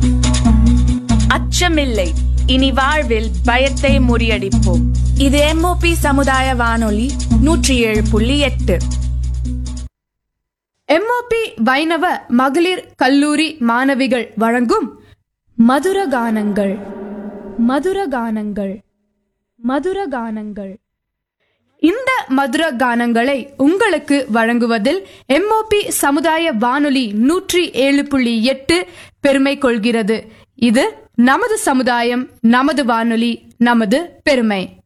அச்சமில்லை இனி வாழ்வில் பயத்தை முறியடிப்போம் இது எம்ஓபி சமுதாய வானொலி நூற்றி ஏழு புள்ளி எட்டு எம்ஓபி வைணவ மகளிர் கல்லூரி மாணவிகள் வழங்கும் மதுரகானங்கள் மதுரகானங்கள் மதுரகானங்கள் இந்த மதுர கானங்களை உங்களுக்கு வழங்குவதில் எம்ஓபி சமுதாய வானொலி நூற்றி ஏழு புள்ளி எட்டு பெருமை கொள்கிறது இது நமது சமுதாயம் நமது வானொலி நமது பெருமை